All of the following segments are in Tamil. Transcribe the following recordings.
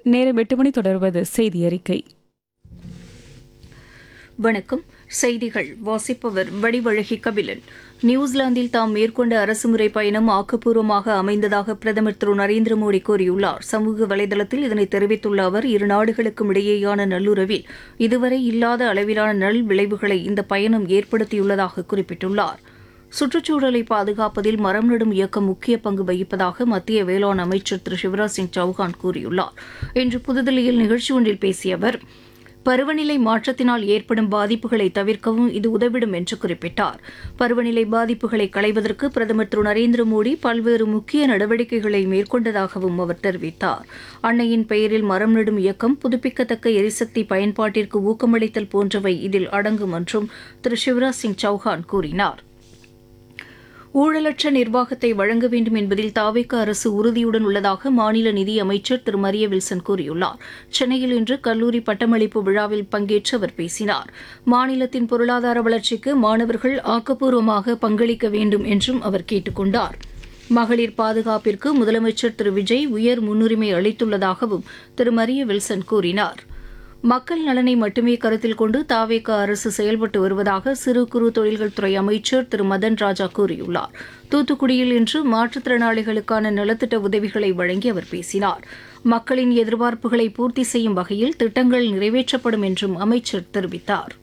நேரம் எட்டு மணி தொடர்வது செய்தி அறிக்கை வணக்கம் செய்திகள் வாசிப்பவர் வடிவழகி கபிலன் நியூசிலாந்தில் தாம் மேற்கொண்ட அரசுமுறை பயணம் ஆக்கப்பூர்வமாக அமைந்ததாக பிரதமர் திரு நரேந்திர மோடி கூறியுள்ளார் சமூக வலைதளத்தில் இதனை தெரிவித்துள்ள அவர் இரு நாடுகளுக்கும் இடையேயான நல்லுறவில் இதுவரை இல்லாத அளவிலான நல் விளைவுகளை இந்த பயணம் ஏற்படுத்தியுள்ளதாக குறிப்பிட்டுள்ளார் சுற்றுச்சூழலை பாதுகாப்பதில் மரம் நடும் இயக்கம் முக்கிய பங்கு வகிப்பதாக மத்திய வேளாண் அமைச்சர் திரு சிவராஜ் சிங் சௌஹான் கூறியுள்ளார் இன்று புதுதில்லியில் நிகழ்ச்சி ஒன்றில் பேசிய அவர் பருவநிலை மாற்றத்தினால் ஏற்படும் பாதிப்புகளை தவிர்க்கவும் இது உதவிடும் என்று குறிப்பிட்டார் பருவநிலை பாதிப்புகளை களைவதற்கு பிரதமர் திரு நரேந்திர மோடி பல்வேறு முக்கிய நடவடிக்கைகளை மேற்கொண்டதாகவும் அவர் தெரிவித்தார் அன்னையின் பெயரில் மரம் நடும் இயக்கம் புதுப்பிக்கத்தக்க எரிசக்தி பயன்பாட்டிற்கு ஊக்கமளித்தல் போன்றவை இதில் அடங்கும் என்றும் திரு சிவராஜ் சிங் சௌஹான் கூறினார் ஊழலற்ற நிர்வாகத்தை வழங்க வேண்டும் என்பதில் தாவேக அரசு உறுதியுடன் உள்ளதாக மாநில நிதி அமைச்சர் திரு மரிய வில்சன் கூறியுள்ளார் சென்னையில் இன்று கல்லூரி பட்டமளிப்பு விழாவில் பங்கேற்று அவர் பேசினார் மாநிலத்தின் பொருளாதார வளர்ச்சிக்கு மாணவர்கள் ஆக்கப்பூர்வமாக பங்களிக்க வேண்டும் என்றும் அவர் கேட்டுக் கொண்டார் மகளிர் பாதுகாப்பிற்கு முதலமைச்சர் திரு விஜய் உயர் முன்னுரிமை அளித்துள்ளதாகவும் திரு மரிய வில்சன் கூறினார் மக்கள் நலனை மட்டுமே கருத்தில் கொண்டு தாவேக அரசு செயல்பட்டு வருவதாக சிறு குறு தொழில்கள் துறை அமைச்சர் திரு மதன் ராஜா கூறியுள்ளார் தூத்துக்குடியில் இன்று மாற்றுத்திறனாளிகளுக்கான நலத்திட்ட உதவிகளை வழங்கி அவர் பேசினார் மக்களின் எதிர்பார்ப்புகளை பூர்த்தி செய்யும் வகையில் திட்டங்கள் நிறைவேற்றப்படும் என்றும் அமைச்சர் தெரிவித்தார்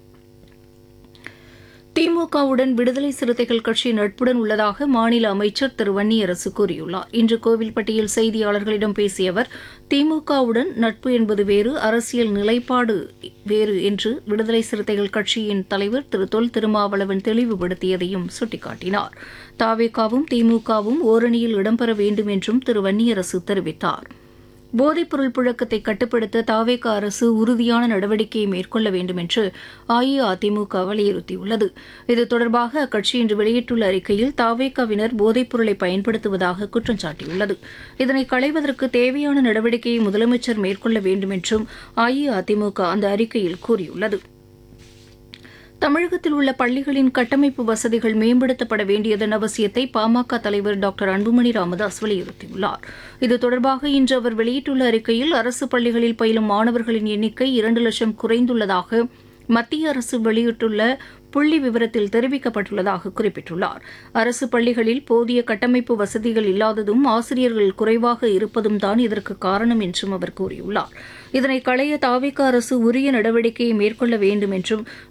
திமுகவுடன் விடுதலை சிறுத்தைகள் கட்சி நட்புடன் உள்ளதாக மாநில அமைச்சர் திரு வன்னியரசு கூறியுள்ளார் இன்று கோவில்பட்டியில் செய்தியாளர்களிடம் பேசிய அவர் திமுகவுடன் நட்பு என்பது வேறு அரசியல் நிலைப்பாடு வேறு என்று விடுதலை சிறுத்தைகள் கட்சியின் தலைவர் திரு தொல் திருமாவளவன் தெளிவுபடுத்தியதையும் சுட்டிக்காட்டினார் தாவேகாவும் திமுகவும் ஓரணியில் இடம்பெற வேண்டும் என்றும் திரு வன்னியரசு தெரிவித்தார் போதைப்பொருள் புழக்கத்தை கட்டுப்படுத்த தாவேக அரசு உறுதியான நடவடிக்கையை மேற்கொள்ள வேண்டும் என்று அஇஅதிமுக வலியுறுத்தியுள்ளது இது தொடர்பாக அக்கட்சி இன்று வெளியிட்டுள்ள அறிக்கையில் தாவேகாவினர் போதைப்பொருளை பயன்படுத்துவதாக குற்றம் சாட்டியுள்ளது இதனை களைவதற்கு தேவையான நடவடிக்கையை முதலமைச்சர் மேற்கொள்ள வேண்டும் என்றும் அஇஅதிமுக அந்த அறிக்கையில் கூறியுள்ளது தமிழகத்தில் உள்ள பள்ளிகளின் கட்டமைப்பு வசதிகள் மேம்படுத்தப்பட வேண்டியதன் அவசியத்தை பாமக தலைவர் டாக்டர் அன்புமணி ராமதாஸ் வலியுறுத்தியுள்ளார் இது தொடர்பாக இன்று அவர் வெளியிட்டுள்ள அறிக்கையில் அரசு பள்ளிகளில் பயிலும் மாணவர்களின் எண்ணிக்கை இரண்டு லட்சம் குறைந்துள்ளதாக மத்திய அரசு வெளியிட்டுள்ள புள்ளி விவரத்தில் தெரிவிக்கப்பட்டுள்ளதாக குறிப்பிட்டுள்ளார் அரசு பள்ளிகளில் போதிய கட்டமைப்பு வசதிகள் இல்லாததும் ஆசிரியர்கள் குறைவாக இருப்பதும் தான் இதற்கு காரணம் என்றும் அவர் கூறியுள்ளார் இதனை களைய தாவிக அரசு உரிய நடவடிக்கையை மேற்கொள்ள வேண்டும் என்றும்